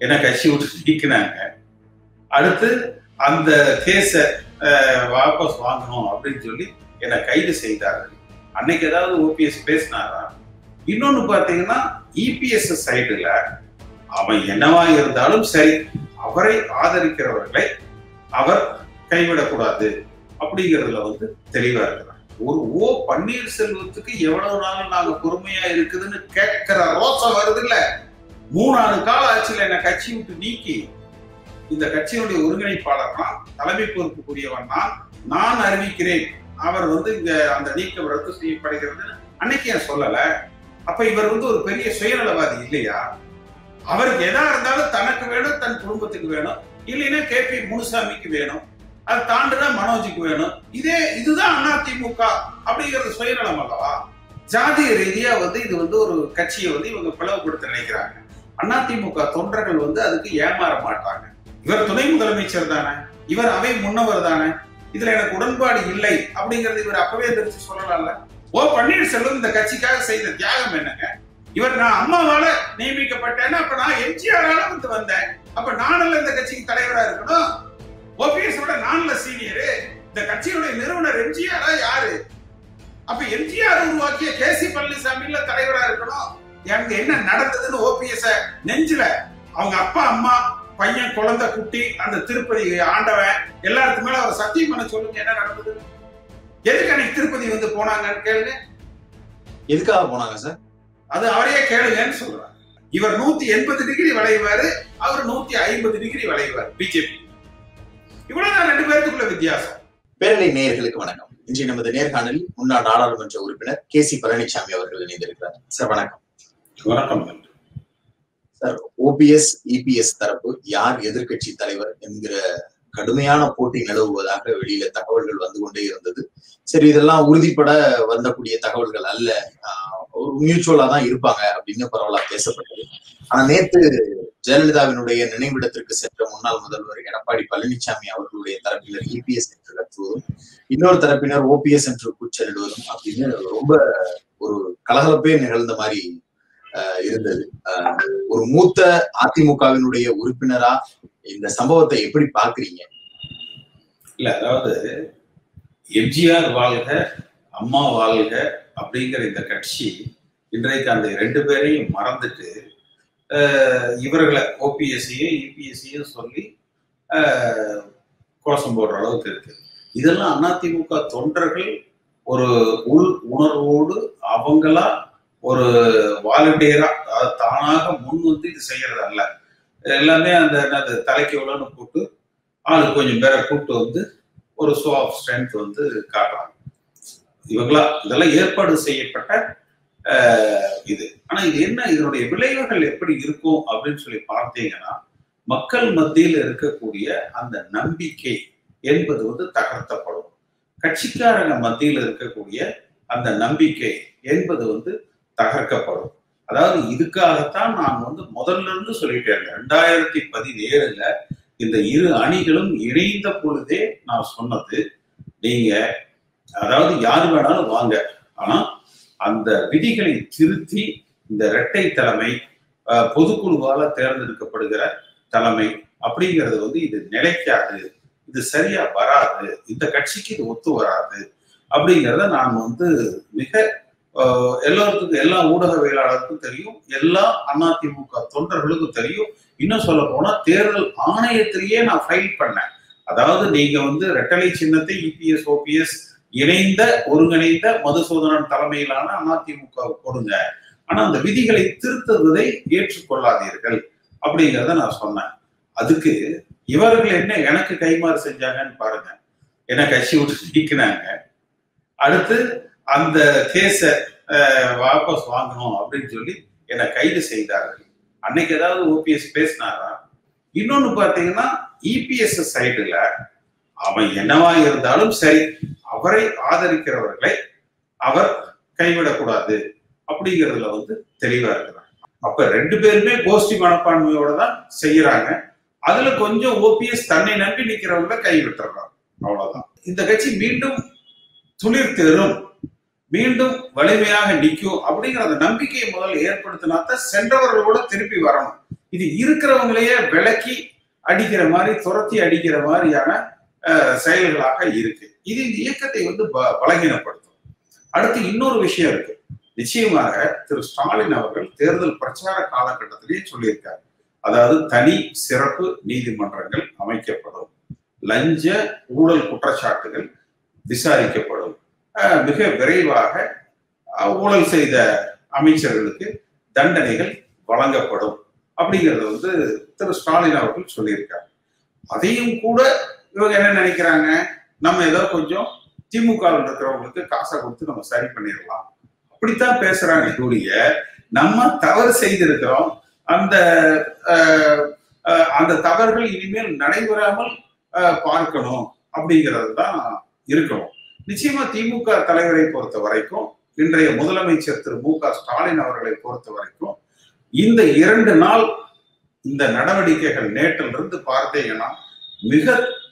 என்ன கட்சி விட்டு நீக்கினாங்க அடுத்து அந்த கேஸை வாபஸ் வாங்கணும் அப்படின்னு சொல்லி என்னை கைது செய்தார்கள் அன்னைக்கு ஏதாவது ஓபிஎஸ் பேசினாரா இன்னொன்னு பாத்தீங்கன்னா இபிஎஸ் சைடுல அவன் என்னவா இருந்தாலும் சரி அவரை ஆதரிக்கிறவர்களை அவர் கைவிடக்கூடாது அப்படிங்கிறதுல வந்து தெளிவா இருக்கிறார் ஒரு ஓ பன்னீர்செல்வத்துக்கு எவ்வளவு நாள் நாங்க பொறுமையா இருக்குதுன்னு கேட்கிற ரோசம் வருது இல்ல மூணாறு கால ஆட்சியில என்ன கட்சி விட்டு நீக்கி இந்த கட்சியினுடைய ஒருங்கிணைப்பாளர் தான் தலைமை பொறுப்புக்குரியவன் தான் நான் அறிவிக்கிறேன் அவர் வந்து இங்க அந்த நீக்கம் ரத்து செய்யப்படுகிறது அன்னைக்கு ஏன் சொல்லல அப்ப இவர் வந்து ஒரு பெரிய சுயநலவாதி இல்லையா அவருக்கு எதா இருந்தாலும் தனக்கு வேணும் தன் குடும்பத்துக்கு வேணும் இல்லைன்னா கே பி முனுசாமிக்கு வேணும் அது தாண்டுனா மனோஜுக்கு வேணும் இதே இதுதான் அதிமுக அப்படிங்கிறது சுயநலம் அல்லவா ஜாதிய ரீதியா வந்து இது வந்து ஒரு கட்சியை வந்து இவங்க பிளவுபடுத்த நினைக்கிறாங்க அதிமுக தொண்டர்கள் வந்து அதுக்கு ஏமாற மாட்டாங்க இவர் துணை முதலமைச்சர் தானே இவர் அவை முன்னவர் தானே இதுல எனக்கு உடன்பாடு இல்லை அப்படிங்கறது இவர் அப்பவே தெரிஞ்சு சொல்லலாம்ல ஓ பன்னீர்செல்வம் இந்த கட்சிக்காக செய்த தியாகம் என்னங்க இவர் நான் அம்மாவால நியமிக்கப்பட்டேன்னா அப்ப நான் எம்ஜிஆரால வந்து வந்தேன் அப்ப நானல்ல இந்த கட்சிக்கு தலைவரா இருக்கணும் ஓபிஎஸ் விட நான்ல சீனியரு இந்த கட்சியுடைய நிறுவனர் எம்ஜிஆரா யாரு அப்ப எம்ஜிஆர் உருவாக்கிய கே சி பழனிசாமியில தலைவரா இருக்கணும் எனக்கு என்ன நடந்ததுன்னு ஓபிஎஸ் நெஞ்சில அவங்க அப்பா அம்மா பையன் குழந்தை குட்டி அந்த திருப்பதி ஆண்டவன் எல்லாத்துக்கு மேல அவர் சத்தியம் பண்ண சொல்லுங்க என்ன நடந்தது எதுக்கு அன்னைக்கு திருப்பதி வந்து போனாங்கன்னு கேளுங்க எதுக்காக போனாங்க சார் அது அவரையே கேளுங்கன்னு சொல்றாங்க இவர் நூத்தி எண்பது டிகிரி வளைவாரு அவர் நூத்தி ஐம்பது டிகிரி வளைவார் பிஜேபி இவ்வளவுதான் ரெண்டு பேருக்குள்ள வித்தியாசம் பேரலை நேயர்களுக்கு வணக்கம் இன்று நமது நேர்காணலில் முன்னாள் நாடாளுமன்ற உறுப்பினர் கே சி பழனிசாமி அவர்கள் இணைந்திருக்கிறார் சார் வணக்கம் வணக்கம் சார் ஓபிஎஸ் இபிஎஸ் தரப்பு யார் எதிர்க்கட்சி தலைவர் என்கிற கடுமையான போட்டி நிலவுவதாக வெளியில தகவல்கள் வந்து கொண்டே இருந்தது சரி இதெல்லாம் உறுதிப்பட வந்தக்கூடிய தகவல்கள் அல்ல ஆஹ் ஒரு மியூச்சுவலா தான் இருப்பாங்க அப்படின்னு பரவலா பேசப்பட்டது ஆனா நேத்து ஜெயலலிதாவினுடைய நினைவிடத்திற்கு சென்ற முன்னாள் முதல்வர் எடப்பாடி பழனிசாமி அவர்களுடைய தரப்பினர் இபிஎஸ் என்று கத்துவதும் இன்னொரு தரப்பினர் ஓபிஎஸ் என்று கூச்சலிடுவதும் அப்படின்னு ரொம்ப ஒரு கலகலப்பே நிகழ்ந்த மாதிரி ஆஹ் இருந்தது ஆஹ் ஒரு மூத்த அதிமுகவினுடைய உறுப்பினரா இந்த சம்பவத்தை எப்படி பாக்குறீங்க இல்ல அதாவது எம்ஜிஆர் வாழ்க அம்மா வாழ்க அப்படிங்கிற இந்த கட்சி இன்றைக்கு அந்த ரெண்டு பேரையும் மறந்துட்டு அஹ், இவர்களை ஓபிஎஸ்சியும் இபிஎஸ்சியும் சொல்லி அஹ், கோஷம் போடுற அளவுக்கு இருக்கு இதெல்லாம் அதிமுக தொண்டர்கள் ஒரு உள் உணர்வோடு அவங்களா ஒரு வாலண்டியரா அதாவது தானாக முன் வந்து இது செய்யறது அல்ல எல்லாமே அந்த என்னது தலைக்கு எவ்வளோன்னு போட்டு ஆளு கொஞ்சம் பேரை கூப்பிட்டு வந்து ஒரு ஷோ ஆஃப் ஸ்ட்ரென்த் வந்து காட்டுறாங்க இவங்களா இதெல்லாம் ஏற்பாடு செய்யப்பட்ட அஹ், இது ஆனா இது என்ன இதனுடைய விளைவுகள் எப்படி இருக்கும் அப்படின்னு சொல்லி பார்த்தீங்கன்னா மக்கள் மத்தியில் இருக்கக்கூடிய அந்த நம்பிக்கை என்பது வந்து தகர்த்தப்படும் கட்சிக்காரங்க மத்தியில் இருக்கக்கூடிய அந்த நம்பிக்கை என்பது வந்து தகர்க்கப்படும் அதாவது இதுக்காகத்தான் நான் வந்து முதல்ல இருந்து சொல்லிட்டேன் ரெண்டாயிரத்தி பதினேழுல இந்த இரு அணிகளும் இணைந்த பொழுதே நான் சொன்னது நீங்க அதாவது யார் வேணாலும் வாங்க ஆனா அந்த விதிகளை திருத்தி இந்த இரட்டை தலைமை அஹ், பொதுக்குழுவால தேர்ந்தெடுக்கப்படுகிற தலைமை அப்படிங்கிறது வந்து இது நிலைக்காது இது சரியா வராது இந்த கட்சிக்கு இது ஒத்து வராது அப்படிங்கிறத நான் வந்து மிக அஹ், எல்லாத்துக்கும் எல்லா ஊடகவியலாளருக்கும் தெரியும் எல்லா அதிமுக தொண்டர்களுக்கும் தெரியும் இன்னும் சொல்ல போனா தேர்தல் ஆணையத்திலேயே நான் ஃபைல் பண்ணேன் அதாவது நீங்க வந்து ரெட்டலை சின்னத்தை இபிஎஸ் ஓபிஎஸ் இணைந்த ஒருங்கிணைந்த மதுசூதனன் தலைமையிலான அதிமுக கொடுங்க ஆனா அந்த விதிகளை திருத்துவதை ஏற்றுக்கொள்ளாதீர்கள் அப்படிங்கிறத நான் சொன்னேன் அதுக்கு இவர்கள் என்ன எனக்கு கைமாறு செஞ்சாங்கன்னு பாருங்க என்ன கட்சி விட்டு நீக்கினாங்க அடுத்து அந்த கேஸை வாபஸ் வாங்கணும் அப்படின்னு சொல்லி என்னை கைது செய்தார்கள் அன்னைக்கு ஏதாவது ஓபிஎஸ் பேசினாரா இன்னொன்னு பாத்தீங்கன்னா இபிஎஸ் சைடுல அவன் என்னவா இருந்தாலும் சரி அவரை ஆதரிக்கிறவர்களை அவர் கைவிடக்கூடாது அப்படிங்கிறதுல வந்து தெளிவா இருக்கிறாங்க அப்ப ரெண்டு பேருமே கோஷ்டி மனப்பான்மையோட தான் செய்யறாங்க அதுல கொஞ்சம் ஓபிஎஸ் தன்னை நம்பி நிக்கிறவங்கள கைவிட்டுறாங்க அவ்வளவுதான் இந்த கட்சி மீண்டும் துளிர்த்தெரும் மீண்டும் வலிமையாக நிற்கும் அப்படிங்கிற அந்த நம்பிக்கையை முதல்ல ஏற்படுத்தினாத்தான் சென்றவர்களோட திருப்பி வரணும் இது இருக்கிறவங்களையே விளக்கி அடிக்கிற மாதிரி துரத்தி அடிக்கிற மாதிரியான அஹ், செயல்களாக இருக்கு இது இந்த இயக்கத்தை வந்து ப- பலகீனப்படுத்தும் அடுத்து இன்னொரு விஷயம் இருக்கு நிச்சயமாக திரு ஸ்டாலின் அவர்கள் தேர்தல் பிரச்சார காலகட்டத்திலேயே சொல்லியிருக்காரு அதாவது தனி சிறப்பு நீதிமன்றங்கள் அமைக்கப்படும் லஞ்ச ஊழல் குற்றச்சாட்டுகள் விசாரிக்கப்படும் அஹ், மிக விரைவாக அஹ், ஊழல் செய்த அமைச்சர்களுக்கு தண்டனைகள் வழங்கப்படும் அப்படிங்கறத வந்து திரு ஸ்டாலின் அவர்கள் சொல்லியிருக்காரு அதையும் கூட இவங்க என்ன நினைக்கிறாங்க நம்ம ஏதோ கொஞ்சம் திமுக வில் இருக்கிறவங்களுக்கு காசை கொடுத்து நம்ம சரி பண்ணிடலாம் அப்படித்தான் பேசுறாங்க கூடிய நம்ம தவறு செய்திருக்கிறோம் அந்த அஹ், அஹ், அந்த தவறுகள் இனிமேல் நடைபெறாமல் அஹ், பார்க்கணும் அப்படிங்கிறது தான் இருக்கணும் நிச்சயமா திமுக தலைவரை பொறுத்த வரைக்கும் இன்றைய முதலமைச்சர் திரு மு க ஸ்டாலின் அவர்களை பொறுத்த வரைக்கும் இந்த இரண்டு நாள் இந்த நடவடிக்கைகள் நேற்றிலிருந்து பார்த்தீங்கன்னா மிக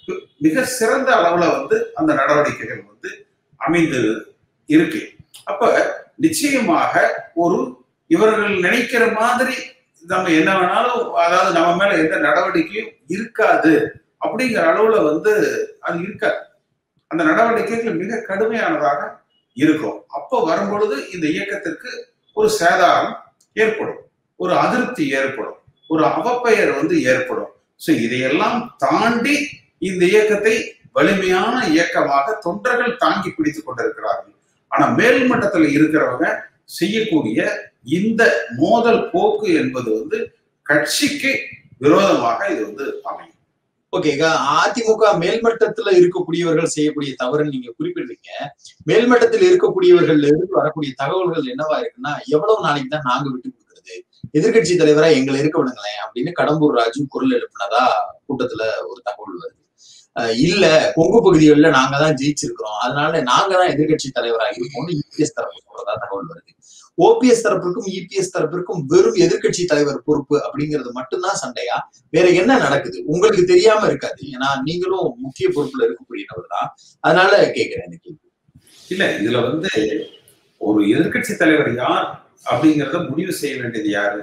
மிக சிறந்த அளவுல வந்து அந்த நடவடிக்கைகள் வந்து அமைந்து இருக்கு அப்ப நிச்சயமாக ஒரு இவர்கள் நினைக்கிற மாதிரி நம்ம என்ன வேணாலும் அதாவது நம்ம மேல எந்த நடவடிக்கையும் இருக்காது அப்படிங்கிற அளவுல வந்து அது இருக்காது அந்த நடவடிக்கைகள் மிக கடுமையானதாக இருக்கும் அப்போ வரும்பொழுது இந்த இயக்கத்திற்கு ஒரு சேதாரம் ஏற்படும் ஒரு அதிருப்தி ஏற்படும் ஒரு அவப்பெயர் வந்து ஏற்படும் ஸோ இதையெல்லாம் தாண்டி இந்த இயக்கத்தை வலிமையான இயக்கமாக தொண்டர்கள் தாங்கி பிடித்துக் கொண்டிருக்கிறார்கள் ஆனா மேல் மட்டத்தில் இருக்கிறவங்க செய்யக்கூடிய இந்த மோதல் போக்கு என்பது வந்து கட்சிக்கு விரோதமாக இது வந்து அமையும் ஓகே அதிமுக மேல்மட்டத்துல இருக்கக்கூடியவர்கள் செய்யக்கூடிய தவறுன்னு நீங்க குறிப்பிடுறீங்க மேல்மட்டத்தில் இருக்கக்கூடியவர்கள் இருந்து வரக்கூடிய தகவல்கள் என்னவா இருக்குன்னா எவ்வளவு நாளைக்கு தான் நாங்க விட்டு கொடுக்கறது எதிர்கட்சி தலைவரா எங்களை இருக்க விடுங்களேன் அப்படின்னு கடம்பூர் ராஜு குரல் எழுப்பினதா கூட்டத்துல ஒரு தகவல் வருது அஹ் இல்ல கொங்கு பகுதிகளில் நாங்க தான் ஜெயிச்சிருக்கிறோம் அதனால நாங்க தான் எதிர்கட்சி தலைவரா இருப்போம்னு இபிஎஸ் தரப்பு சொல்றதா தகவல் வருது ஓபிஎஸ் தரப்பிற்கும் இபிஎஸ் தரப்பிற்கும் வெறும் எதிர்கட்சி தலைவர் பொறுப்பு அப்படிங்கிறது மட்டும்தான் சண்டையா வேற என்ன நடக்குது உங்களுக்கு தெரியாம இருக்காது ஏன்னா நீங்களும் முக்கிய பொறுப்புல இருக்கக்கூடியவர் தான் அதனால கேக்குறேன் இந்த கேள்வி இல்ல இதுல வந்து ஒரு எதிர்க்கட்சி தலைவர் யார் அப்படிங்கிறத முடிவு செய்ய வேண்டியது யாரு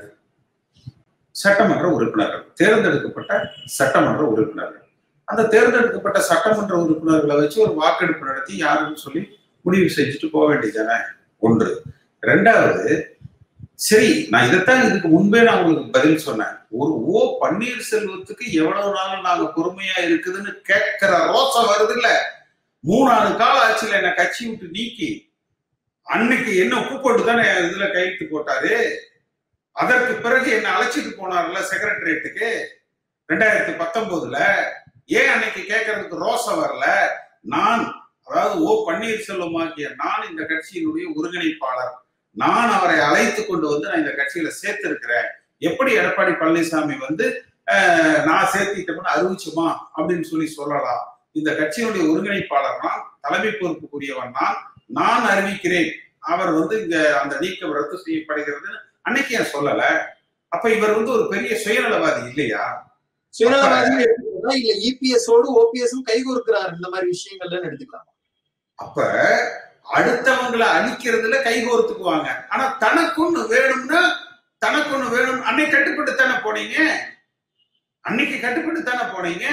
சட்டமன்ற உறுப்பினர்கள் தேர்ந்தெடுக்கப்பட்ட சட்டமன்ற உறுப்பினர்கள் அந்த தேர்ந்தெடுக்கப்பட்ட சட்டமன்ற உறுப்பினர்களை வச்சு ஒரு வாக்கெடுப்பு நடத்தி யாருன்னு சொல்லி முடிவு செஞ்சுட்டு போக வேண்டியதானே ஒன்று ரெண்டாவது சரி நான் இதைத்தான் இதுக்கு முன்பே நான் உங்களுக்கு பதில் சொன்னேன் ஒரு ஓ பன்னீர்செல்வத்துக்கு எவ்வளவு நாள் நாங்க பொறுமையா இருக்குதுன்னு கேட்கிற ரோசம் வருது இல்ல மூணாறு கால ஆட்சியில என்ன கட்சி விட்டு நீக்கி அன்னைக்கு என்ன உப்பு போட்டு தானே இதுல கையெழுத்து போட்டாரு அதற்கு பிறகு என்ன அழைச்சிட்டு போனார்ல செக்ரட்டரியேட்டுக்கு ரெண்டாயிரத்தி பத்தொன்பதுல ஏன் அன்னைக்கு கேட்கறதுக்கு ரோசம் வரல நான் அதாவது ஓ பன்னீர்செல்வம் ஆகிய நான் இந்த கட்சியினுடைய ஒருங்கிணைப்பாளர் நான் அவரை அழைத்து கொண்டு வந்து நான் இந்த கட்சியில சேர்த்திருக்கிறேன் எப்படி எடப்பாடி பழனிசாமி வந்து அஹ், நான் சேர்த்திட்டோம்னு அறிவிச்சுமா அப்படின்னு சொல்லி சொல்லலாம் இந்த கட்சியினுடைய ஒருங்கிணைப்பாளர் நான் தலைமை பொறுப்புக்குரியவன் நான் நான் அறிவிக்கிறேன் அவர் வந்து இங்க அந்த நீக்கம் ரத்து செய்யப்படுகிறதுன்னு அன்னைக்கு ஏன் சொல்லல அப்ப இவர் வந்து ஒரு பெரிய சுயநலவாதி இல்லையா சுயநலவாதி எடுத்துக்கிறதா இல்ல இபிஎஸ் ஓடு ஓபிஎஸும் கைகோர்க்கிறார் இந்த மாதிரி விஷயங்கள்ல எடுத்துக்கலாம் அப்ப அடுத்தவங்களை அழிக்கிறதுல கைகோர்த்துக்குவாங்க ஆனா தனக்குன்னு வேணும்னா தனக்குன்னு வேணும் அன்னைக்கு கட்டுப்பட்டு தானே போனீங்க அன்னைக்கு கட்டுப்பட்டு தானே போனீங்க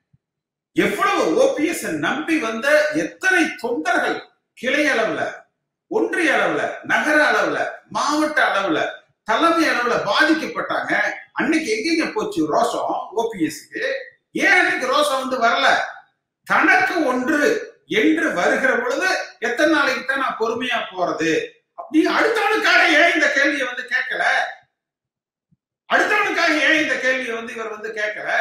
எவ்வளவு ஓபிஎஸ் நம்பி வந்த எத்தனை தொண்டர்கள் கிளை அளவுல ஒன்றிய அளவுல நகர அளவுல மாவட்ட அளவுல தலைமை அளவுல பாதிக்கப்பட்டாங்க அன்னைக்கு எங்கெங்க போச்சு ரோஷம் ஓபிஎஸ்க்கு ஏன் அன்னைக்கு ரோஷம் வந்து வரல தனக்கு ஒன்று என்று வருகிற பொழுது எத்தனை நாளைக்கு தான் நான் பொறுமையா போறது அப்படி அடுத்தவனுக்காக ஏன் இந்த கேள்வியை வந்து கேட்கல அடுத்தவனுக்காக ஏன் இந்த கேள்வியை வந்து இவர் வந்து கேட்கல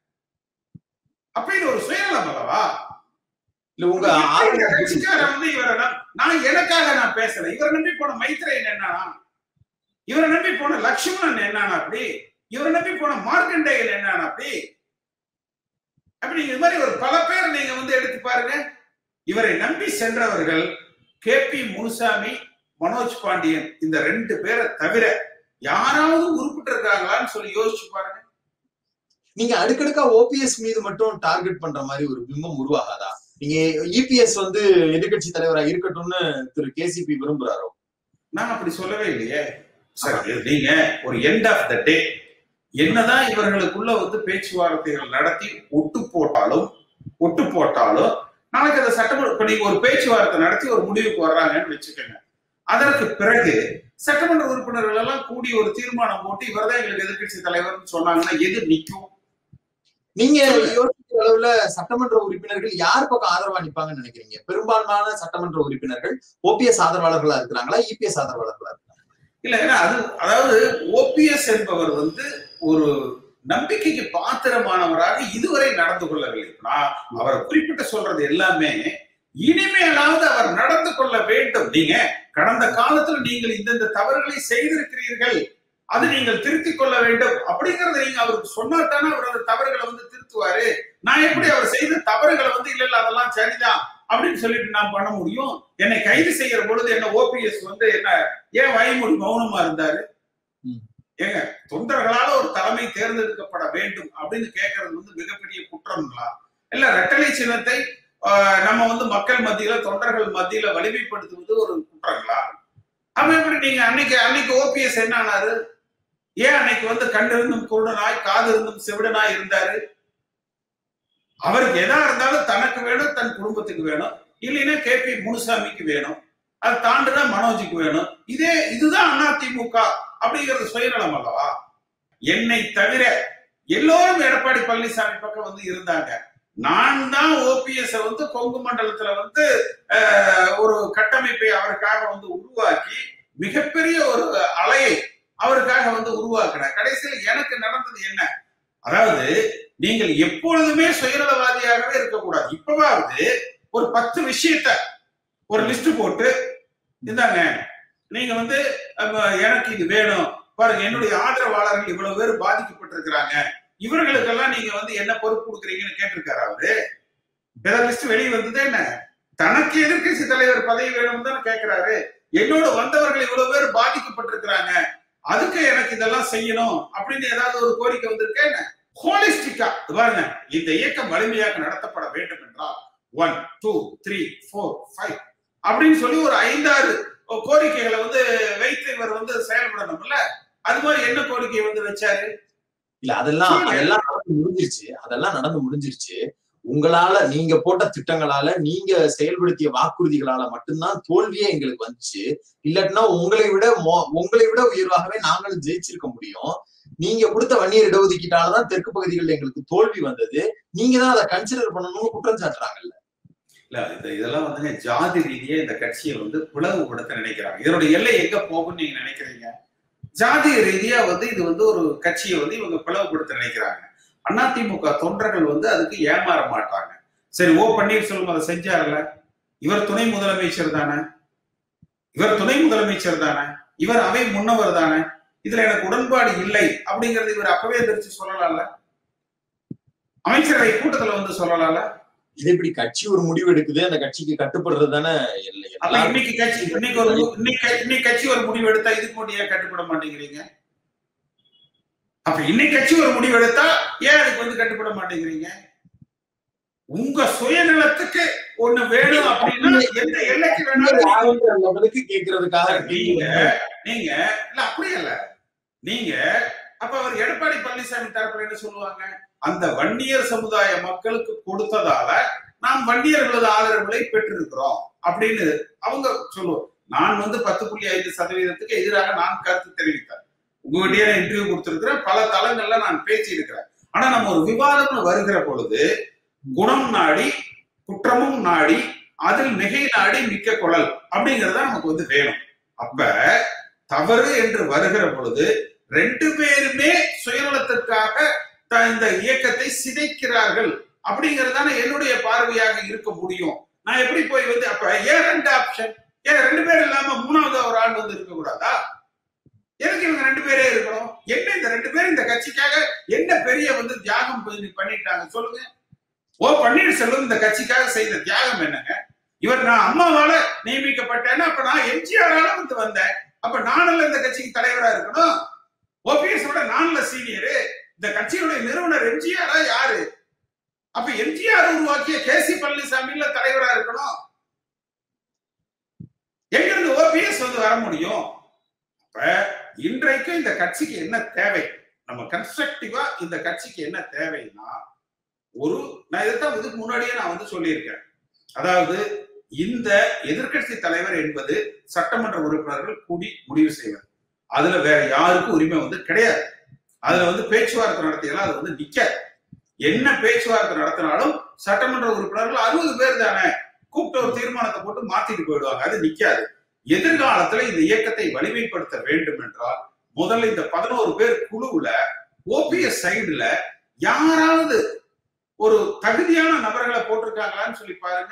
அப்ப இது ஒரு சுயநலம் அல்லவா இல்ல உங்க இந்த ஆதரவு கட்சிக்காரன் வந்து இவரை நம்- நான் எனக்காக நான் பேசல இவரை நம்பி போன மைத்ரேயன் என்னன்னா இவரை நம்பி போன லட்சுமணன் என்னன்னா அப்படி இவரை நம்பி போன மார்க்கண்டேயன் என்னன்னா அப்படி அப்படி இது மாதிரி ஒரு பல பேர் நீங்க வந்து எடுத்து பாருங்க இவரை நம்பி சென்றவர்கள் கே பி முனுசாமி மனோஜ் பாண்டியன் இந்த ரெண்டு பேரை தவிர யாராவது உருப்பிட்டு இருக்காங்களான்னு சொல்லி யோசிச்சு பாருங்க நீங்க அடுக்கடுக்கா ஓபிஎஸ் மீது மட்டும் டார்கெட் பண்ற மாதிரி ஒரு பிம்பம் உருவாகாதா நீங்க இபிஎஸ் வந்து எதிர்கட்சி தலைவரா இருக்கட்டும்னு திரு கேசிபி விரும்புறாரோ நான் அப்படி சொல்லவே இல்லையே சரி நீங்க ஒரு எண்ட் ஆஃப் த டே என்னதான் இவர்களுக்குள்ள வந்து பேச்சுவார்த்தைகள் நடத்தி ஒட்டு போட்டாலும் ஒட்டு போட்டாலும் நாளைக்கு அந்த சட்டமன்ற இப்ப நீங்க ஒரு பேச்சுவார்த்தை நடத்தி ஒரு முடிவுக்கு வர்றாங்கன்னு வச்சுக்கோங்க அதற்கு பிறகு சட்டமன்ற உறுப்பினர்கள் எல்லாம் கூடி ஒரு தீர்மானம் போட்டு இவர்தான் எங்களுக்கு எதிர்க்கட்சி தலைவர்னு சொன்னாங்கன்னா எது நிக்கும் நீங்க யோசிக்கிற அளவுல சட்டமன்ற உறுப்பினர்கள் யார் பக்கம் ஆதரவா நிப்பாங்கன்னு நினைக்கிறீங்க பெரும்பான்மையான சட்டமன்ற உறுப்பினர்கள் ஓபிஎஸ் ஆதரவாளர்களா இருக்கிறாங்களா இபிஎஸ் ஆதரவாளர்களா இருக்கிறாங்களா இல்ல ஏன்னா அது அதாவது ஓபிஎஸ் என்பவர் வந்து ஒரு நம்பிக்கைக்கு பாத்திரமானவராக இதுவரை நடந்து கொள்ளவில்லை நான் அவரை குறிப்பிட்டு சொல்றது எல்லாமே இனிமேலாவது அவர் நடந்து கொள்ள வேண்டும் நீங்க கடந்த காலத்துல நீங்கள் இந்தந்த தவறுகளை செய்திருக்கிறீர்கள் அது நீங்கள் திருத்திக் கொள்ள வேண்டும் அப்படிங்கறத நீங்க அவருக்கு சொன்னாத்தானே அவர் அந்த தவறுகளை வந்து திருத்துவாரு நான் எப்படி அவர் செய்த தவறுகளை வந்து இல்ல இல்ல அதெல்லாம் சரிதான் அப்படின்னு சொல்லிட்டு நான் பண்ண முடியும் என்னை கைது செய்யற பொழுது என்ன ஓபிஎஸ் வந்து என்ன ஏன் வாய்மொழி மௌனமா இருந்தாரு ம். ஏங்க தொண்டர்களால ஒரு தலைமை தேர்ந்தெடுக்கப்பட வேண்டும் அப்படின்னு கேட்கறது வந்து மிகப்பெரிய குற்றம்ங்களா இல்ல ரெட்டலை சின்னத்தை ஆஹ், நம்ம வந்து மக்கள் மத்தியில தொண்டர்கள் மத்தியில வலிமைப்படுத்துவது ஒரு குற்றங்களா அப்ப எப்படி நீங்க அன்னைக்கு அன்னைக்கு ஓபிஎஸ் என்ன ஆனாரு ஏன் அன்னைக்கு வந்து கண்டு இருந்தும் குருடனாய் காது இருந்தும் செவிடனாய் இருந்தாரு அவருக்கு எதா இருந்தாலும் தனக்கு வேணும் தன் குடும்பத்துக்கு வேணும் இல்லைன்னா கே பி முனுசாமிக்கு வேணும் அது தாண்டுனா மனோஜுக்கு வேணும் இதே இதுதான் அதிமுக அப்படிங்கிறது சுயநலம் அல்லவா என்னை தவிர எல்லோரும் எடப்பாடி பழனிசாமி பக்கம் வந்து இருந்தாங்க நான் தான் ஓபிஎஸ் வந்து கொங்கு மண்டலத்துல வந்து அஹ், ஒரு கட்டமைப்பை அவருக்காக வந்து உருவாக்கி மிகப்பெரிய ஒரு அலையை அவருக்காக வந்து உருவாக்கினேன் கடைசியில் எனக்கு நடந்தது என்ன அதாவது நீங்கள் எப்பொழுதுமே சுயநலவாதியாகவே இருக்கக்கூடாது இப்பவாவது ஒரு பத்து விஷயத்த ஒரு லிஸ்ட் போட்டு இந்தாங்க நீங்க வந்து அஹ், எனக்கு இது வேணும் பாருங்க என்னுடைய ஆதரவாளர்கள் இவ்வளவு பேர் பாதிக்கப்பட்டிருக்கிறாங்க இவர்களுக்கெல்லாம் நீங்க வந்து என்ன பொறுப்பு கொடுக்குறீங்கன்னு கேட்டிருக்காரு அவரு ஏதாவது லிஸ்ட் வெளியே வந்தது என்ன தனக்கு எதிர்க்கட்சி தலைவர் பதவி வேணும்னு தானே கேட்கிறாரு என்னோட வந்தவர்கள் இவ்வளவு பேர் பாதிக்கப்பட்டிருக்கிறாங்க அதுக்கு எனக்கு இதெல்லாம் செய்யணும் அப்படின்னு ஏதாவது ஒரு கோரிக்கை வந்திருக்கா என்ன ஹோலிஸ்டிக்கா பாருங்க இந்த இயக்கம் வலிமையாக நடத்தப்பட வேண்டும் என்றால் one two three four five அப்படின்னு சொல்லி ஒரு ஐந்தாறு கோரிக்கைகளை வந்து வைத்து இவர் வந்து செயல்படணும்ல அது மாதிரி என்ன கோரிக்கை வந்து வச்சாரு இல்ல அதெல்லாம் சொல்லுங்க. அதெல்லாம் நடந்து முடிஞ்சிருச்சு அதெல்லாம் நடந்து முடிஞ்சிருச்சு உங்களால நீங்க போட்ட திட்டங்களால நீங்க செயல்படுத்திய வாக்குறுதிகளால மட்டும்தான் தோல்வியே எங்களுக்கு வந்துச்சு இல்லாட்டினா உங்களை விட மோ- உங்களை விட உயர்வாகவே நாங்களும் ஜெயிச்சிருக்க முடியும் நீங்க கொடுத்த வன்னியர் இடஒதுக்கீட்டாலதான் தெற்கு பகுதிகளில் எங்களுக்கு தோல்வி வந்தது நீங்க தான் அதை கன்சிடர் பண்ணணும்னு குற்றம் சாட்டுறாங்கல்ல இல்ல இந்த இதெல்லாம் வந்துங்க ஜாதி ரீதியா இந்த கட்சியை வந்து பிளவுபடுத்த நினைக்கிறாங்க இதனோட எல்லை எங்க போகும்னு நீங்க நினைக்கிறீங்க ஜாதி ரீதியா வந்து இது வந்து ஒரு கட்சியை வந்து இவங்க பிளவுபடுத்த நினைக்கிறாங்க அதிமுக தொண்டர்கள் வந்து அதுக்கு ஏமாற மாட்டாங்க சரி ஓ பன்னீர்செல்வம் அதை செஞ்சார்ல இவர் துணை முதலமைச்சர் தானே இவர் துணை முதலமைச்சர் தானே இவர் அவை முன்னவர் தானே இதுல எனக்கு உடன்பாடு இல்லை அப்படிங்கறது இவர் அப்பவே எதிர்த்து சொல்லலாம்ல அமைச்சரவை கூட்டத்துல வந்து சொல்லலாம்ல இது இப்படி கட்சி ஒரு முடிவு எடுக்குது அந்த கட்சிக்கு கட்டுப்படுறது தானே இல்லை அப்ப இன்னைக்கு கட்சி இன்னைக்கு ஒரு இன்னைக்கு இன்னைக்கு கட்சி ஒரு முடிவு எடுத்தா இதுக்கு மட்டும் ஏன் கட்டுப்பட மாட்டேங்கிறீங்க அப்ப இன்னைக்கு கட்சி ஒரு முடிவு எடுத்தா ஏன் அதுக்கு வந்து கட்டுப்பட மாட்டேங்கிறீங்க உங்க சுயநலத்துக்கு ஒண்ணு வேணும் அப்படின்னா எந்த எல்லைக்கு வேணாலும் லெவலுக்கு கேட்கறதுக்காக நீங்க நீங்க இல்ல அப்படியே இல்ல நீங்க அப்ப அவர் எடப்பாடி பழனிசாமி தரப்புல என்ன சொல்லுவாங்க அந்த வன்னியர் சமுதாய மக்களுக்கு கொடுத்ததால நாம் வன்னியர்களது ஆதரவுகளை பெற்றிருக்கிறோம் அப்படின்னு அவங்க சொல்லுவோம் நான் வந்து பத்து புள்ளி ஐந்து சதவீதத்துக்கு எதிராக நான் கருத்து தெரிவித்தேன் உங்ககிட்டயே நான் இன்டர்வியூ கொடுத்திருக்கிறேன் பல தளங்கள்ல நான் பேசி இருக்கிறேன் ஆனா நம்ம ஒரு விவாதம்னு வருகிற பொழுது குணம் நாடி குற்றமும் நாடி அதில் மிகை நாடி மிக்க குழல் அப்படிங்கறத நமக்கு வந்து வேணும் அப்ப தவறு என்று வருகிற பொழுது ரெண்டு பேருமே சுயநலத்திற்காக த- இந்த இயக்கத்தை சிதைக்கிறார்கள் அப்படிங்கறதான என்னுடைய பார்வையாக இருக்க முடியும் நான் எப்படி போய் வந்து அப்ப ஏன் ரெண்டு ஆப்ஷன் ஏன் ரெண்டு பேர் இல்லாம மூணாவது ஒரு ஆள் வந்து இருக்க கூடாதா எதுக்கு இவங்க ரெண்டு பேரே இருக்கணும் என்ன இந்த ரெண்டு பேரும் இந்த கட்சிக்காக என்ன பெரிய வந்து தியாகம் பண்ணி- பண்ணிட்டாங்க சொல்லுங்க ஓ பன்னீர்செல்வம் இந்த கட்சிக்காக செய்த தியாகம் என்னங்க இவர் நான் அம்மாவால நியமிக்கப்பட்டேன்னா அப்ப நான் எம்ஜிஆரால வந்து வந்தேன் அப்ப நானல்ல இந்த கட்சிக்கு தலைவரா இருக்கணும் ஓபிஎஸ் விட நான்ல சீனியரு இந்த கட்சியுடைய நிறுவனர் எம்ஜிஆரா யாரு அப்ப எம்ஜிஆர் உருவாக்கிய கே சி பழனிசாமியில தலைவரா இருக்கணும் எங்கிருந்து ஓபிஎஸ் வந்து வர முடியும் அப்ப இன்றைக்கு இந்த கட்சிக்கு என்ன தேவை நம்ம கன்ஸ்ட்ரக்டிவா இந்த கட்சிக்கு என்ன தேவைன்னா ஒரு நான் இதைத்தான் இதுக்கு முன்னாடியே நான் வந்து சொல்லியிருக்கேன் அதாவது இந்த எதிர்க்கட்சி தலைவர் என்பது சட்டமன்ற உறுப்பினர்கள் கூடி முடிவு செய்வது அதுல வேற யாருக்கும் உரிமை வந்து கிடையாது அதுல வந்து பேச்சுவார்த்தை நடத்தியெல்லாம் அது வந்து நிக்காது என்ன பேச்சுவார்த்தை நடத்தினாலும் சட்டமன்ற உறுப்பினர்கள் அறுபது பேர் தானே கூப்பிட்டு ஒரு தீர்மானத்தை போட்டு மாத்திட்டு போயிடுவாங்க அது நிக்காது எதிர்காலத்துல இந்த இயக்கத்தை வலிமைப்படுத்த வேண்டும் என்றால் முதல்ல இந்த பதினோரு பேர் குழுவுல ஓபிஎஸ் சைடுல யாராவது ஒரு தகுதியான நபர்களை போட்டிருக்காங்களான்னு சொல்லி பாருங்க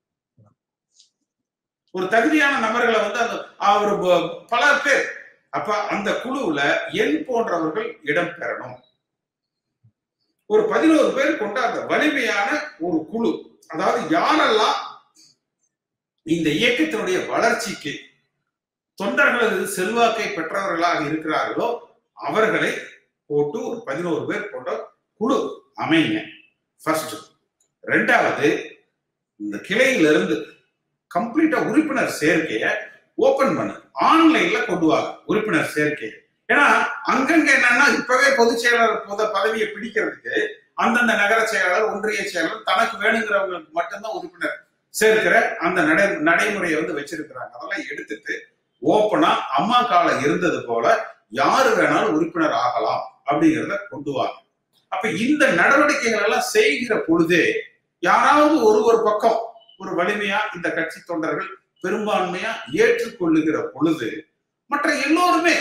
ஒரு தகுதியான நபர்களை வந்து அந்த அவர் ப- பல பேர் அப்ப அந்த குழுவுல என் போன்றவர்கள் இடம் பெறணும் ஒரு பதினோரு பேர் கொண்ட அந்த வலிமையான ஒரு குழு அதாவது யாரெல்லாம் இந்த இயக்கத்தினுடைய வளர்ச்சிக்கு தொண்டர்களது செல்வாக்கை பெற்றவர்களாக இருக்கிறார்களோ அவர்களை போட்டு ஒரு பதினோரு பேர் கொண்ட குழு அமைங்க ஃபர்ஸ்ட் ரெண்டாவது இந்த கிளையிலிருந்து கம்ப்ளீட்டா உறுப்பினர் சேர்க்கைய ஓபன் பண்ணு ஆன்லைன்ல கொண்டு வாங்க உறுப்பினர் சேர்க்கையை ஏன்னா அங்கங்க என்னன்னா இப்பவே பொதுச் செயலாளர் பொத பதவியை பிடிக்கிறதுக்கு அந்தந்த நகர செயலாளர் ஒன்றிய செயலாளர் தனக்கு வேணுங்கிறவங்களுக்கு மட்டும்தான் உறுப்பினர் சேர்க்கிற அந்த நடை நடைமுறையை வந்து வச்சிருக்கிறாங்க அதெல்லாம் எடுத்துட்டு ஓப்பனா அம்மா காலம் இருந்தது போல யாரு வேணாலும் உறுப்பினர் ஆகலாம் அப்படிங்கிறத கொண்டு வாங்க அப்ப இந்த நடவடிக்கைகள் எல்லாம் செய்கிற பொழுதே யாராவது ஒரு ஒரு பக்கம் ஒரு வலிமையா இந்த கட்சி தொண்டர்கள் பெரும்பான்மையா ஏற்றுக்கொள்ளுகிற பொழுது மற்ற எல்லோருமே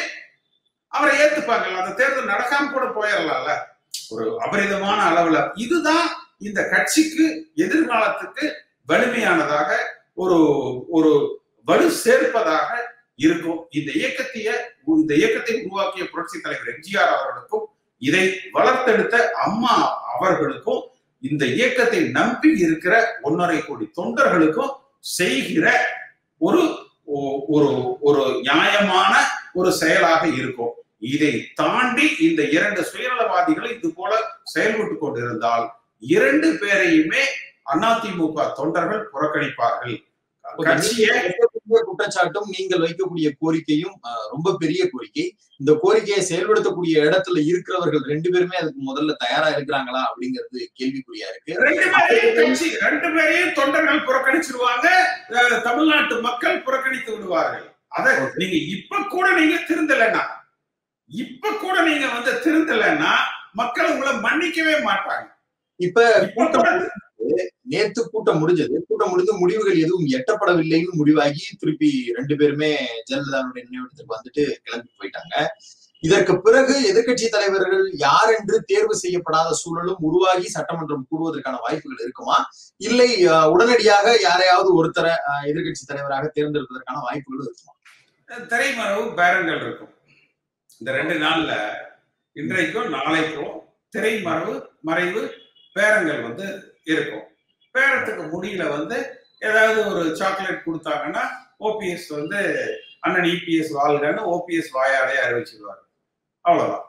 அவரை ஏத்துப்பாங்கல்ல அந்த தேர்தல் நடக்காம கூட போயிடலாம்ல ஒரு அபரிதமான அளவுல இதுதான் இந்த கட்சிக்கு எதிர்காலத்துக்கு வலிமையானதாக ஒரு ஒரு வலு சேர்ப்பதாக இருக்கும் இந்த இயக்கத்தைய இந்த இயக்கத்தை உருவாக்கிய புரட்சி தலைவர் எம்ஜிஆர் அவர்களுக்கும் இதை வளர்த்தெடுத்த அம்மா அவர்களுக்கும் இந்த இயக்கத்தை நம்பி இருக்கிற ஒன்றரை கோடி தொண்டர்களுக்கும் செய்கிற ஒரு ஒ- ஒரு ஒரு நியாயமான ஒரு செயலாக இருக்கும் இதை தாண்டி இந்த இரண்டு சுயநலவாதிகள் இது போல செயல்பட்டு கொண்டிருந்தால் இரண்டு பேரையுமே அதிமுக தொண்டர்கள் புறக்கணிப்பார்கள் கட்சியை வைக்கக்கூடிய குற்றச்சாட்டும் நீங்கள் வைக்கக்கூடிய கோரிக்கையும் அஹ், ரொம்ப பெரிய கோரிக்கை இந்த கோரிக்கையை செயல்படுத்தக்கூடிய இடத்துல இருக்கிறவர்கள் ரெண்டு பேருமே அதுக்கு முதல்ல தயாரா இருக்கிறாங்களா அப்படிங்கிறது கேள்விக்குறியா இருக்கு ரெண்டு பேரையும் கட்சி ரெண்டு பேரையும் தொண்டர்கள் புறக்கணிச்சிருவாங்க அஹ், தமிழ்நாட்டு மக்கள் புறக்கணித்து விடுவார்கள் அத நீங்க இப்ப கூட நீங்க திருந்தலைன்னா இப்ப கூட நீங்க வந்து திருந்தலைன்னா மக்கள் உங்களை மன்னிக்கவே மாட்டாங்க இப்ப இப்ப கூட நேத்து கூட்டம் முடிஞ்சது கூட்டம் முடிந்து முடிவுகள் எதுவும் எட்டப்படவில்லைன்னு முடிவாகி திருப்பி ரெண்டு பேருமே ஜெயலலிதாவுடைய நினைவிடத்துக்கு வந்துட்டு கிளம்பி போயிட்டாங்க இதற்கு பிறகு எதிர்க்கட்சி தலைவர்கள் யார் என்று தேர்வு செய்யப்படாத சூழலும் உருவாகி சட்டமன்றம் கூடுவதற்கான வாய்ப்புகள் இருக்குமா இல்லை அஹ், உடனடியாக யாரையாவது ஒருத்தரை அஹ், எதிர்க்கட்சி தலைவராக தேர்ந்தெடுப்பதற்கான வாய்ப்புகளும் இருக்குமா திரைமறைவு பேரங்கள் இருக்கும் இந்த ரெண்டு நாள்ல இன்றைக்கும் நாளைக்கும் திரைமறைவு மறைவு பேரங்கள் வந்து இருக்கும் பேரத்துக்கு முடியல வந்து ஏதாவது ஒரு சாக்லேட் கொடுத்தாங்கன்னா ஓபிஎஸ் வந்து அண்ணன் இபிஎஸ் வாழ்கன்னு ஓபிஎஸ் வாயாலே அறிவிச்சிருவாரு அவ்வளவுதான்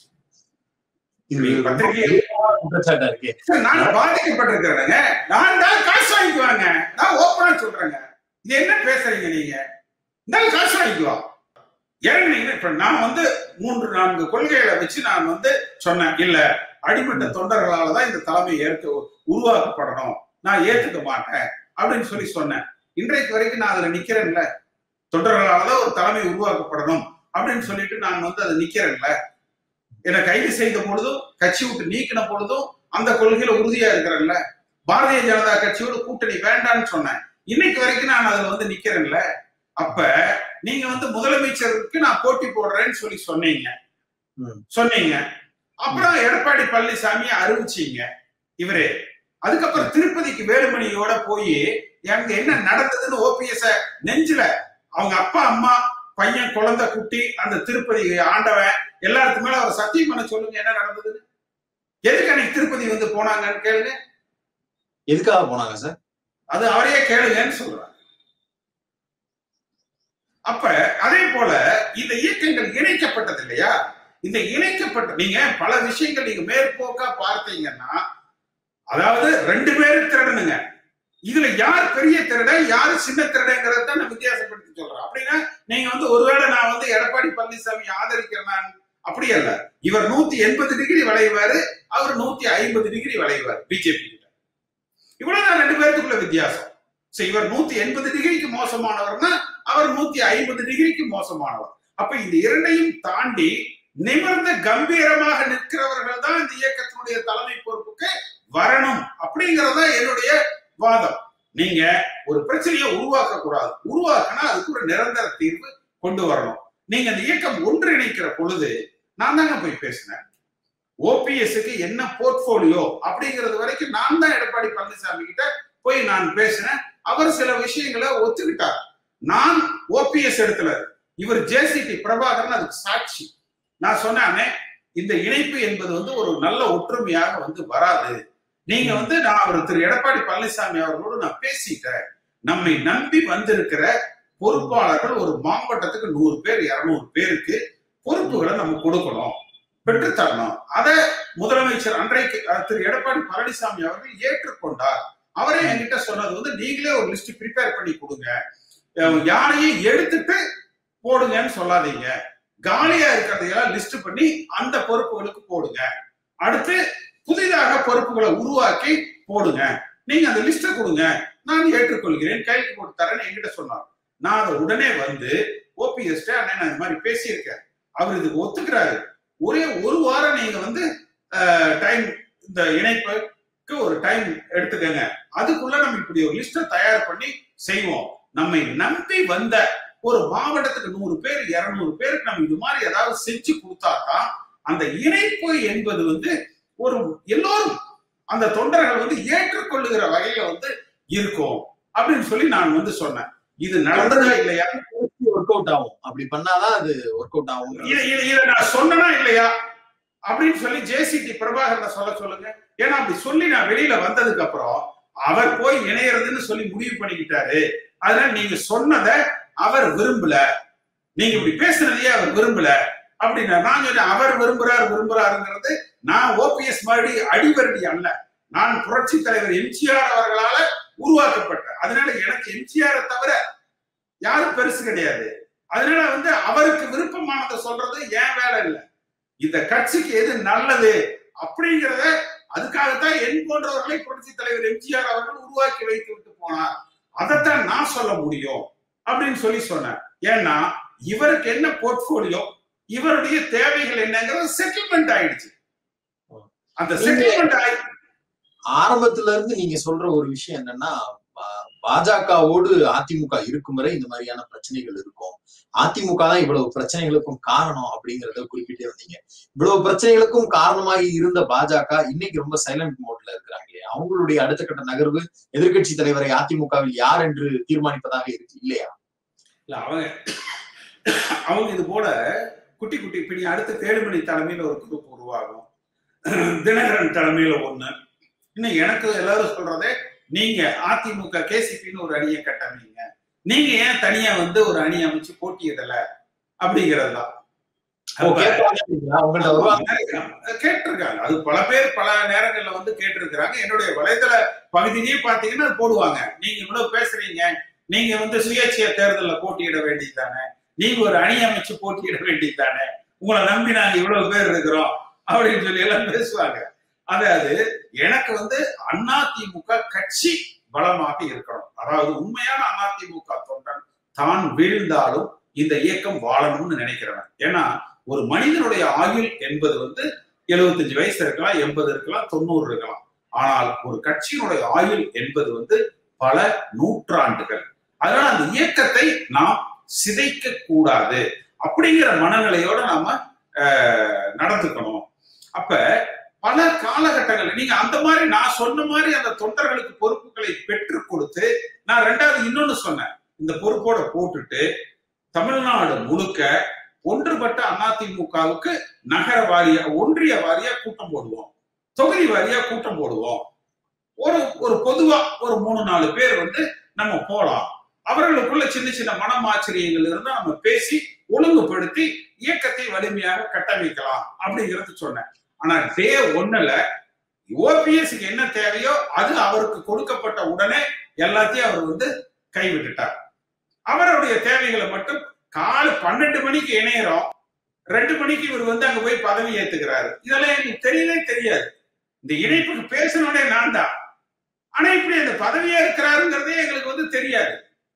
இது நீங்க ரொம்ப பத்திரிகை குற்றச்சாட்டா இருக்கு சார், நான் பாதிக்கப்பட்டிருக்கிறேங்க நான் தான் காசு வாங்கிக்குவாங்க நான் ஓப்பனா சொல்றேங்க இது என்ன பேசுறீங்க நீங்க இந்த காசு வாங்கிக்குவோம் இறங்குனீங்க இப்ப நான் வந்து மூன்று நான்கு கொள்கைகளை வச்சு நான் வந்து சொன்னேன் இல்ல அடிமட்ட தொண்டர்களால தான் இந்த தலைமை ஏற்க உருவாக்கப்படணும் நான் ஏத்துக்க மாட்டேன் அப்படின்னு சொல்லி சொன்னேன் இன்றைக்கு வரைக்கும் நான் அதுல நிக்கிறேன்ல தொண்டர்களால தான் ஒரு தலைமை உருவாக்கப்படணும் அப்படின்னு சொல்லிட்டு நான் வந்து அது நிக்கிறேன்ல என்னை கைது செய்த பொழுதும் கட்சி விட்டு நீக்கின பொழுதும் அந்த கொள்கையில உறுதியா இருக்கிறேன்ல பாரதிய ஜனதா கட்சியோட கூட்டணி வேண்டாம்னு சொன்னேன் இன்னைக்கு வரைக்கும் நான் அதுல வந்து நிக்கிறேன்ல அப்ப நீங்க வந்து முதலமைச்சருக்கு நான் போட்டி போடுறேன்னு சொல்லி சொன்னீங்க ம். சொன்னீங்க அப்புறம் எடப்பாடி பழனிசாமி அறிவிச்சீங்க இவரே அதுக்கப்புறம் திருப்பதிக்கு வேலுமணியோட போய் அங்க என்ன நடந்ததுன்னு ஓபிஎஸ் நெஞ்சில அவங்க அப்பா அம்மா பையன் குழந்தை குட்டி அந்த திருப்பதி ஆண்டவன் எல்லாருக்கு மேல அவர் சத்தியம் பண்ண சொல்லுங்க என்ன நடந்ததுன்னு எதுக்கு அன்னைக்கு திருப்பதி வந்து போனாங்கன்னு கேளுங்க எதுக்காக போனாங்க சார் அது அவரையே கேளுங்கன்னு சொல்றாங்க அப்ப அதே போல இந்த இயக்கங்கள் இணைக்கப்பட்டது இல்லையா இந்த இணைக்கப்பட்ட நீங்க பல விஷயங்கள் நீங்க மேற்போக்கா பார்த்தீங்கன்னா அதாவது ரெண்டு பேரும் திருடனுங்க இதுல யார் பெரிய திருடன் யாரு சின்ன திருடங்கிறத நான் வித்தியாசப்படுத்தி சொல்றேன் அப்படின்னா நீங்க வந்து ஒருவேளை நான் வந்து எடப்பாடி பழனிசாமி ஆதரிக்கிறேன் அப்படி அல்ல இவர் நூத்தி எண்பது டிகிரி வளைவாரு அவர் நூத்தி ஐம்பது டிகிரி வளைவார் பிஜேபி கிட்ட இவ்வளவுதான் ரெண்டு பேருக்குள்ள வித்தியாசம் சோ இவர் நூத்தி எண்பது டிகிரிக்கு மோசமானவர்னா அவர் நூத்தி ஐம்பது டிகிரிக்கு மோசமானவர் அப்ப இந்த இரண்டையும் தாண்டி நிமிர்ந்த கம்பீரமாக நிற்கிறவர்கள் தான் இந்த இயக்கத்தினுடைய தலைமை பொறுப்புக்கு வரணும் அப்படிங்கறதா என்னுடைய வாதம் நீங்க ஒரு பிரச்சனையை உருவாக்க கூடாது உருவாக்கினா அதுக்கு ஒரு நிரந்தர தீர்வு கொண்டு வரணும் நீங்க அந்த இயக்கம் ஒன்றிணைக்கிற பொழுது நான் தாங்க போய் பேசினேன் ஓபிஎஸ்க்கு என்ன போர்ட்போலியோ அப்படிங்கிறது வரைக்கும் நான் தான் எடப்பாடி பழனிசாமி கிட்ட போய் நான் பேசினேன் அவர் சில விஷயங்களை ஒத்துக்கிட்டார் நான் ஓபிஎஸ் இடத்துல இவர் ஜேசிடி பிரபாகரன் அதுக்கு சாட்சி நான் சொன்னானே இந்த இணைப்பு என்பது வந்து ஒரு நல்ல ஒற்றுமையாக வந்து வராது நீங்க வந்து நான் அவர் திரு எடப்பாடி பழனிசாமி அவர்களோடு நான் பேசிட்டேன் நம்மை நம்பி வந்திருக்கிற பொறுப்பாளர்கள் ஒரு மாவட்டத்துக்கு நூறு பேர் இருநூறு பேருக்கு பொறுப்புகளை நம்ம கொடுக்கணும் பெற்று தரணும் அதை முதலமைச்சர் அன்றைக்கு அஹ், திரு எடப்பாடி பழனிசாமி அவர்கள் ஏற்றுக்கொண்டார் அவரே என்கிட்ட சொன்னது வந்து நீங்களே ஒரு லிஸ்ட் ப்ரிப்பேர் பண்ணி கொடுங்க அஹ், யாரையும் எடுத்துட்டு போடுங்கன்னு சொல்லாதீங்க காலியா இருக்கிறதையெல்லாம் லிஸ்ட் பண்ணி அந்த பொறுப்புகளுக்கு போடுங்க அடுத்து புதிதாக பொறுப்புகளை உருவாக்கி போடுங்க நீங்க அந்த லிஸ்ட்டை கொடுங்க நான் ஏற்றுக்கொள்கிறேன் கையெழுத்து போட்டு தரேன்னு என்கிட்ட சொன்னார் நான் அதை உடனே வந்து ஓபிஎஸ் அண்ணன் நான் இந்த மாதிரி பேசியிருக்கேன் அவர் இதுக்கு ஒத்துக்கிறாரு ஒரே ஒரு வாரம் நீங்க வந்து டைம் இந்த இணைப்புக்கு ஒரு டைம் எடுத்துக்கங்க அதுக்குள்ள நம்ம இப்படி ஒரு லிஸ்ட்டை தயார் பண்ணி செய்வோம் நம்மை நம்பி வந்த ஒரு மாவட்டத்துக்கு நூறு பேர் இருநூறு பேருக்கு நம்ம இது மாதிரி ஏதாவது செஞ்சு கொடுத்தாதான் அந்த இணைப்பு என்பது வந்து ஒரு எல்லோரும் அந்த தொண்டர்கள் வந்து ஏற்றுக்கொள்ளுகிற வகையில வந்து இருக்கும் அப்படின்னு சொல்லி நான் வந்து சொன்னேன் இது நடந்ததா இல்லையா ஒர்க் அவுட் ஆகும் அப்படி பண்ணாதான் அது ஒர்க் அவுட் ஆகும் இதை இதை- இதை நான் சொன்னனா இல்லையா அப்படின்னு சொல்லி ஜேசிடி பிரபாகரனை சொல்ல சொல்லுங்க ஏன்னா அப்படி சொல்லி நான் வெளியில வந்ததுக்கு அப்புறம் அவர் போய் இணையறதுன்னு சொல்லி முடிவு பண்ணிக்கிட்டாரு அதனால நீங்க சொன்னதை அவர் விரும்பல நீங்க இப்படி பேசுனதையே அவர் விரும்பல அப்படின்னா நான் சொன்னேன் அவர் விரும்புறார் விரும்புறாருங்கிறது நான் ஓபிஎஸ் மறுபடி அடிவரடி அல்ல நான் புரட்சி தலைவர் எம்ஜிஆர் அவர்களால உருவாக்கப்பட்ட அதனால எனக்கு எம்ஜிஆரை தவிர யாரும் பெருசு கிடையாது அதனால வந்து அவருக்கு விருப்பமானதை சொல்றது ஏன் வேலை இல்லை இந்த கட்சிக்கு எது நல்லது அப்படிங்கிறத அதுக்காகத்தான் என் போன்றவர்களை புரட்சி தலைவர் எம்ஜிஆர் அவர்கள் உருவாக்கி வைத்து விட்டு போனார் அதைத்தான் நான் சொல்ல முடியும் அப்படின்னு சொல்லி சொன்னேன் ஏன்னா இவருக்கு என்ன போர்ட்போலியோ இவருடைய தேவைகள் என்னங்கிறது செட்டில்மெண்ட் ஆயிடுச்சு அந்த செட்டில்மெண்ட் ஆயி ஆரம்பத்துல இருந்து நீங்க சொல்ற ஒரு விஷயம் என்னன்னா பா- பாஜகவோடு அதிமுக இருக்கும் வரை இந்த மாதிரியான பிரச்சனைகள் இருக்கும் அதிமுக தான் இவ்வளவு பிரச்சனைகளுக்கும் காரணம் அப்படிங்கறத குறிப்பிட்டே வந்தீங்க இவ்வளவு பிரச்சனைகளுக்கும் காரணமாகி இருந்த பாஜக இன்னைக்கு ரொம்ப சைலண்ட் மோட்ல இருக்கிறாங்களே அவங்களுடைய அடுத்த கட்ட நகர்வு எதிர்க்கட்சி தலைவரை அதிமுகவில் யார் என்று தீர்மானிப்பதாக இருக்கு இல்லையா இல்ல அவங்க அவங்க இது போல குட்டி குட்டி பிடி அடுத்த தேடுமணி தலைமையில ஒரு குரூப் உருவாகும் தினகரன் தலைமையில ஒண்ணு இன்னும் எனக்கு எல்லாரும் சொல்றதே நீங்க அதிமுக கேசிபின்னு ஒரு அணியை கட்டமைங்க நீங்க ஏன் தனியா வந்து ஒரு அணி அமைச்சு போட்டியிடல அப்படிங்கிறது தான் ஓ, கேட்பாங்க இல்லைங்களா? உங்கள்ட்ட வருவாங்க கேட்டிருக்காங்க அது பல பேர் பல நேரங்கள்ல வந்து கேட்டிருக்கிறாங்க என்னுடைய வலைதள பகுதியிலேயே பாத்தீங்கன்னா அது போடுவாங்க நீங்க இவ்வளவு பேசுறீங்க நீங்க வந்து சுயேட்சைய தேர்தல்ல போட்டியிட வேண்டியதுதானே நீங்க ஒரு அணி அமைச்சு போட்டியிட வேண்டியதுதானே உங்களை நம்பி நாங்க இவ்வளவு பேர் இருக்கிறோம் அப்படின்னு சொல்லி எல்லாம் பேசுவாங்க அதாவது எனக்கு வந்து அதிமுக கட்சி பலமாக இருக்கணும் அதாவது உண்மையான அதிமுக தொண்டன் தான் வீழ்ந்தாலும் இந்த இயக்கம் வாழணும்னு நினைக்கிறவன் ஏன்னா ஒரு மனிதனுடைய ஆயுள் என்பது வந்து 75 வயசு இருக்கலாம் எண்பது இருக்கலாம் தொண்ணூறு இருக்கலாம் ஆனால் ஒரு கட்சியினுடைய ஆயுள் என்பது வந்து பல நூற்றாண்டுகள் அதனால அந்த இயக்கத்தை நாம் சிதைக்க கூடாது அப்படிங்கிற மனநிலையோட நாம ஆஹ், நடந்துக்கணும் அப்ப பல காலகட்டங்கள்ல நீங்க அந்த மாதிரி நான் சொன்ன மாதிரி அந்த தொண்டர்களுக்கு பொறுப்புகளை பெற்றுக் கொடுத்து நான் ரெண்டாவது இன்னொன்னு சொன்னேன் இந்த பொறுப்போட போட்டுட்டு தமிழ்நாடு முழுக்க ஒன்றுபட்ட அதிமுகவுக்கு நகர வாரியா ஒன்றிய வாரியா கூட்டம் போடுவோம் தொகுதி வாரியா கூட்டம் போடுவோம் ஒரு ஒரு பொதுவா ஒரு மூணு நாலு பேர் வந்து நம்ம போலாம் அவர்களுக்குள்ள சின்ன சின்ன மனமாச்சரியங்கள் இருந்தா நம்ம பேசி ஒழுங்குபடுத்தி இயக்கத்தை வலிமையாக கட்டமைக்கலாம் அப்படிங்கிறது சொன்னேன் ஆனா டே ஒண்ணுல ஓபிஎஸ்க்கு என்ன தேவையோ அது அவருக்கு கொடுக்கப்பட்ட உடனே எல்லாத்தையும் அவர் வந்து கைவிட்டுட்டார் அவருடைய தேவைகளை மட்டும் காலை பன்னெண்டு மணிக்கு இணையறோம் ரெண்டு மணிக்கு இவர் வந்து அங்க போய் பதவி ஏத்துக்கிறாரு இதெல்லாம் எங்களுக்கு தெரியவே தெரியாது இந்த இணைப்புக்கு பேசணுடனே நான் தான் ஆனா இப்படி அந்த பதவியா இருக்கிறாருங்கிறதே எங்களுக்கு வந்து தெரியாது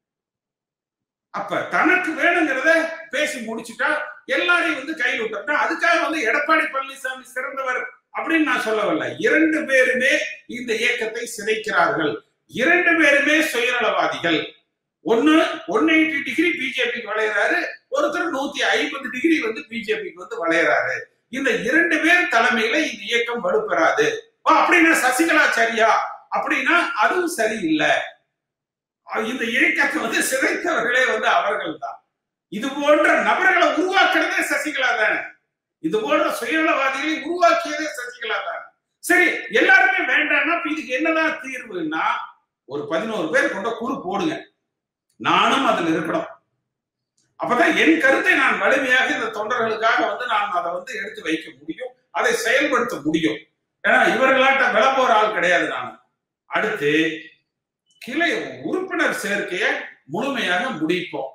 அப்ப தனக்கு வேணுங்கிறத பேசி முடிச்சுட்டா எல்லாரையும் வந்து கையில் விட்டோம்னா அதுக்காக வந்து எடப்பாடி பழனிசாமி சிறந்தவர் அப்படின்னு நான் சொல்லவில்லை இரண்டு பேருமே இந்த இயக்கத்தை சிதைக்கிறார்கள் இரண்டு பேருமே சுயநலவாதிகள் ஒன்னு ஒன் எயிட்டி டிகிரி பிஜேபிக்கு வளையறாரு ஒருத்தர் நூத்தி ஐம்பது டிகிரி வந்து பிஜேபிக்கு வந்து வளையறாரு இந்த இரண்டு பேர் தலைமையில இந்த இயக்கம் வலுப்பெறாது ஓ, அப்படின்னா சசிகலா சரியா அப்படின்னா அதுவும் சரியில்லை அஹ் இந்த இயக்கத்தை வந்து சிதைத்தவர்களே வந்து அவர்கள் தான் இது போன்ற நபர்களை உருவாக்குறதே சசிகலா தானே இது போன்ற சுயநலவாதிகளை உருவாக்கியதே சசிகலா தானே சரி எல்லாருமே வேண்டாம்னா இப்ப இதுக்கு என்னதான் தீர்வுன்னா ஒரு பதினோரு பேர் கொண்ட குழு போடுங்க நானும் அதுல இருக்கணும் அப்பதான் என் கருத்தை நான் வலிமையாக இந்த தொண்டர்களுக்காக வந்து நான் அதை வந்து எடுத்து வைக்க முடியும் அதை செயல்படுத்த முடியும் ஏன்னா இவர்களாட்ட விளம்போற ஆள் கிடையாது நான் அடுத்து கிளை உறுப்பினர் சேர்க்கையை முழுமையாக முடிப்போம்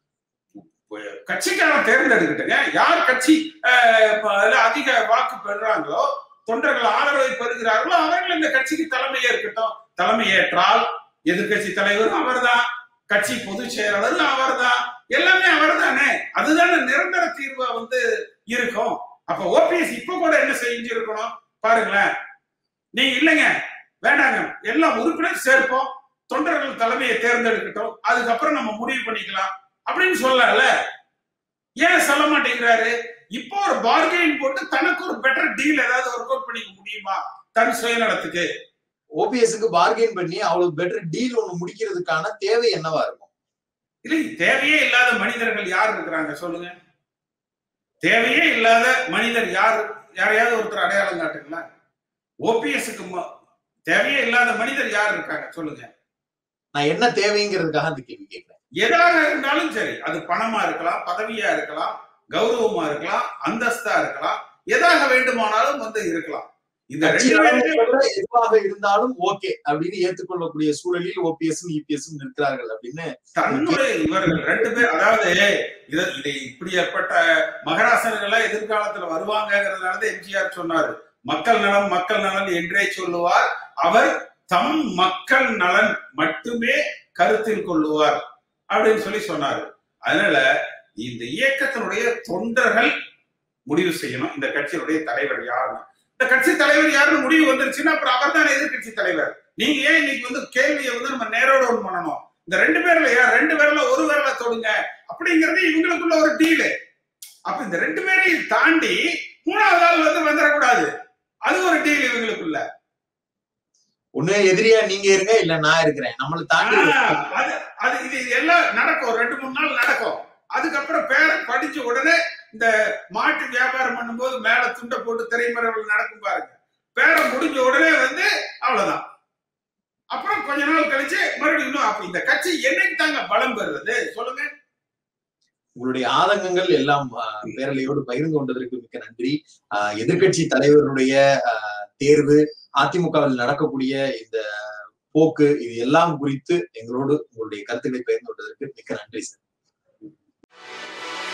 கட்சிக்காரன் தேர்ந்தெடுக்கட்டுங்க யார் கட்சி அஹ், இப்ப அதுல அதிக வாக்கு பெறுறாங்களோ தொண்டர்கள் ஆதரவை பெறுகிறார்களோ அவர்கள் இந்த கட்சிக்கு தலைமை ஏற்கட்டும் தலைமை ஏற்றால் எதிர்கட்சி தலைவரும் அவர்தான் கட்சி பொதுச் செயலாளரும் அவர்தான் எல்லாமே அவர்தானே அதுதானே நிரந்தர தீர்வா வந்து இருக்கும் அப்ப ஓபிஎஸ் இப்ப கூட என்ன செஞ்சு இருக்கணும் பாருங்களேன் நீங்க இல்லைங்க வேண்டாங்க எல்லாம் உறுப்பினர் சேர்ப்போம் தொண்டர்கள் தலைமையை தேர்ந்தெடுக்கட்டும் அதுக்கப்புறம் நம்ம முடிவு பண்ணிக்கலாம் அப்படின்னு சொல்லல ஏன் சொல்ல மாட்டேங்கிறாரு இப்போ ஒரு பார்கெயின் போட்டு தனக்கு ஒரு பெட்டர் டீல் ஏதாவது ஒர்க் அவுட் பண்ணிக்க முடியுமா தன் சுயநலத்துக்கு ஓபிஎஸ்க்கு பார்கெயின் பண்ணி அவ்வளவு பெட்டர் டீல் ஒண்ணு முடிக்கிறதுக்கான தேவை என்னவா இருக்கும் இல்லை தேவையே இல்லாத மனிதர்கள் யார் இருக்கிறாங்க சொல்லுங்க தேவையே இல்லாத மனிதர் யார் யாரையாவது ஒருத்தர் அடையாளம் காட்டுங்களா ஓபிஎஸ்க்கு தேவையே இல்லாத மனிதர் யார் இருக்காங்க சொல்லுங்க நான் என்ன தேவைங்கிறதுக்காக அந்த கேள்வி கேட்கிறேன் எதாக இருந்தாலும் சரி அது பணமா இருக்கலாம் பதவியா இருக்கலாம் கௌரவமா இருக்கலாம் அந்தஸ்தா இருக்கலாம் எதாக வேண்டுமானாலும் வந்து இருக்கலாம் இந்த கட்சி ரெண்டு பேருமே நலன்கள்ல எதுவாக இருந்தாலும் ஓகே அப்படின்னு ஏற்றுக்கொள்ளக்கூடிய சூழலில் ஓபிஎஸ் இபிஎஸ் இருக்கிறார்கள் அப்படின்னு தன்னுடைய இவர்கள் ரெண்டு பேர் அதாவது இத இதை இப்படி ஏற்பட்ட மகராசனர்களா எதிர்காலத்துல வருவாங்கிறதுனால எம்ஜிஆர் சொன்னாரு மக்கள் நலம் மக்கள் நலன் என்றே சொல்லுவார் அவர் தம் மக்கள் நலன் மட்டுமே கருத்தில் கொள்ளுவார் அப்படின்னு சொல்லி சொன்னாரு அதனால இந்த இயக்கத்தினுடைய தொண்டர்கள் முடிவு செய்யணும் இந்த கட்சியினுடைய தலைவர் யாருன்னு இந்த கட்சி தலைவர் யாருன்னு முடிவு வந்துருச்சுன்னா அப்புறம் அவர் தானே எதிர்கட்சி தலைவர் நீங்க ஏன் இன்னைக்கு வந்து கேள்வியை வந்து நம்ம நேரோட ஒன்று பண்ணணும் இந்த ரெண்டு பேர்ல யார் ரெண்டு பேர்ல ஒரு பேர்ல தொடுங்க அப்படிங்கிறது இவங்களுக்குள்ள ஒரு டீலு அப்ப இந்த ரெண்டு பேரையும் தாண்டி மூணாவது ஆள் வந்து வந்துடக்கூடாது அது ஒரு டீல் இவங்களுக்குள்ள ஒண்ணு எதிரியா நீங்க இருங்க இல்ல நான் இருக்கிறேன் நம்மளை தாண்டி ஆஹ், அது அது இது எல்லாம் நடக்கும் ஒரு ரெண்டு மூணு நாள் நடக்கும் அதுக்கப்புறம் பேரை படிச்ச உடனே இந்த மாட்டு வியாபாரம் பண்ணும்போது மேல துண்டை போட்டு திரைமறைவுகள் நடக்கும் பாருங்க பேரை முடிஞ்ச உடனே வந்து அவ்வளவுதான் அப்புறம் கொஞ்ச நாள் கழிச்சு மறுபடியும் இன்னும் அப்ப இந்த கட்சி என்னைக்கு தாங்க பலம் பெறுறது சொல்லுங்க உங்களுடைய ஆதங்கங்கள் எல்லாம் ஆஹ், பேரலையோடு பகிர்ந்து கொண்டதற்கு மிக்க நன்றி ஆஹ், எதிர்க்கட்சி தலைவருடைய ஆஹ், தேர்வு அதிமுகவில் நடக்கக்கூடிய இந்த போக்கு இது எல்லாம் குறித்து எங்களோடு உங்களுடைய கருத்துக்களை பகிர்ந்து கொண்டதற்கு மிக்க நன்றி சார்